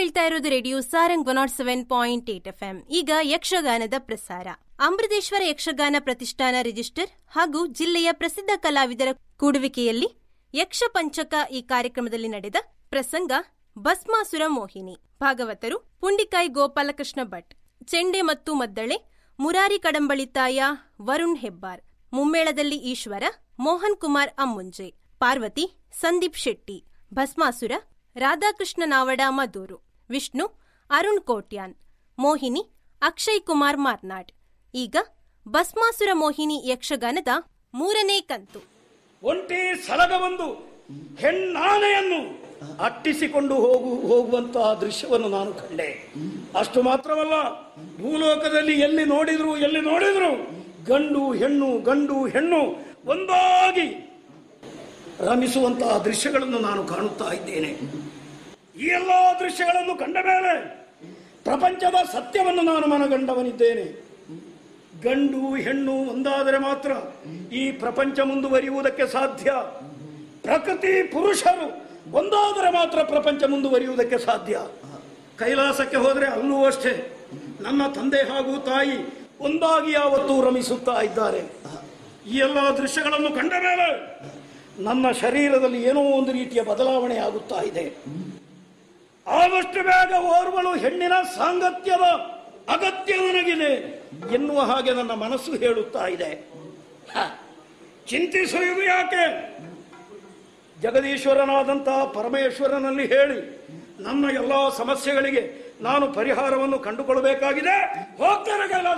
ಕೇಳ್ತಾ ಇರೋದು radio Sarang one not seven point eight F M ಈಗ ಯಕ್ಷಗಾನದ ಪ್ರಸಾರ ಅಮೃತೇಶ್ವರ ಯಕ್ಷಗಾನ ಪ್ರತಿಷ್ಠಾನ ರಿಜಿಸ್ಟರ್ ಹಾಗೂ ಜಿಲ್ಲೆಯ ಪ್ರಸಿದ್ಧ ಕಲಾವಿದರ ಕೂಡುವಿಕೆಯಲ್ಲಿ ಯಕ್ಷ ಪಂಚಕ ಈ ಕಾರ್ಯಕ್ರಮದಲ್ಲಿ ನಡೆದ ಪ್ರಸಂಗ ಭಸ್ಮಾಸುರ ಮೋಹಿನಿ ಭಾಗವತರು ಪುಂಡಿಕಾಯಿ ಗೋಪಾಲಕೃಷ್ಣ ಭಟ್ ಚೆಂಡೆ ಮತ್ತು ಮದ್ದಳೆ ಮುರಾರಿ ಕಡಂಬಳಿತಾಯ ವರುಣ್ ಹೆಬ್ಬಾರ್ ಮುಮ್ಮೇಳದಲ್ಲಿ ಈಶ್ವರ ಮೋಹನ್ ಕುಮಾರ್ ಅಮ್ಮುಂಜೆ ಪಾರ್ವತಿ ಸಂದೀಪ್ ಶೆಟ್ಟಿ ಭಸ್ಮಾಸುರ ರಾಧಾಕೃಷ್ಣ ನಾವಡ ಮದೂರು ವಿಷ್ಣು ಅರುಣ್ ಕೋಟ್ಯಾನ್ ಮೋಹಿನಿ ಅಕ್ಷಯ್ ಕುಮಾರ್ ಮಾರ್ನಾಡ್ ಈಗ ಭಸ್ಮಾಸುರ ಮೋಹಿನಿ ಯಕ್ಷಗಾನದ ಮೂರನೇ ಕಂತು ಒಂಟಿ ಸಲಗವೊಂದು ಹೆಣ್ಣಾನೆಯನ್ನು ಅಟ್ಟಿಸಿಕೊಂಡು ಹೋಗು ಹೋಗುವಂತಹ ದೃಶ್ಯವನ್ನು ನಾನು ಕಂಡೆ ಅಷ್ಟು ಮಾತ್ರವಲ್ಲ ಭೂಲೋಕದಲ್ಲಿ ಎಲ್ಲಿ ನೋಡಿದ್ರು ಎಲ್ಲಿ ನೋಡಿದ್ರು ಗಂಡು ಹೆಣ್ಣು ಗಂಡು ಹೆಣ್ಣು ಒಂದಾಗಿ ರಮಿಸುವಂತಹ ದೃಶ್ಯಗಳನ್ನು ನಾನು ಕಾಣುತ್ತಾ ಇದ್ದೇನೆ ಈ ಎಲ್ಲ ದೃಶ್ಯಗಳನ್ನು ಕಂಡ ಮೇಲೆ ಪ್ರಪಂಚದ ಸತ್ಯವನ್ನು ನಾನು ಮನಗಂಡವನಿದ್ದೇನೆ ಗಂಡು ಹೆಣ್ಣು ಒಂದಾದರೆ ಮಾತ್ರ ಈ ಪ್ರಪಂಚ ಮುಂದುವರಿಯುವುದಕ್ಕೆ ಸಾಧ್ಯ ಪ್ರಕೃತಿ ಪುರುಷರು ಒಂದಾದರೆ ಮಾತ್ರ ಪ್ರಪಂಚ ಮುಂದುವರಿಯುವುದಕ್ಕೆ ಸಾಧ್ಯ ಕೈಲಾಸಕ್ಕೆ ಹೋದರೆ ಅಲ್ಲೂ ಅಷ್ಟೇ ನನ್ನ ತಂದೆ ಹಾಗೂ ತಾಯಿ ಒಂದಾಗಿ ಯಾವತ್ತೂ ರಮಿಸುತ್ತಾ ಇದ್ದಾರೆ ಈ ಎಲ್ಲ ದೃಶ್ಯಗಳನ್ನು ಕಂಡ ಮೇಲೆ ನನ್ನ ಶರೀರದಲ್ಲಿ ಏನೋ ಒಂದು ರೀತಿಯ ಬದಲಾವಣೆ ಆಗುತ್ತಾ ಇದೆ ಆದಷ್ಟು ಬೇಗ ಓರ್ವಳು ಹೆಣ್ಣಿನ ಸಾಂಗತ್ಯದ ಅಗತ್ಯ ನನಗಿದೆ ಎನ್ನುವ ಹಾಗೆ ನನ್ನ ಮನಸ್ಸು ಹೇಳುತ್ತಾ ಇದೆ ಹ, ಚಿಂತಿಸುವುದು ಯಾಕೆ ಜಗದೀಶ್ವರನಾದಂತಹ ಪರಮೇಶ್ವರನಲ್ಲಿ ಹೇಳಿ ನನ್ನ ಎಲ್ಲ ಸಮಸ್ಯೆಗಳಿಗೆ ನಾನು ಪರಿಹಾರವನ್ನು ಕಂಡುಕೊಳ್ಳಬೇಕಾಗಿದೆ ಹೋಗ್ತೇನೆ ಕೈಲಾಸ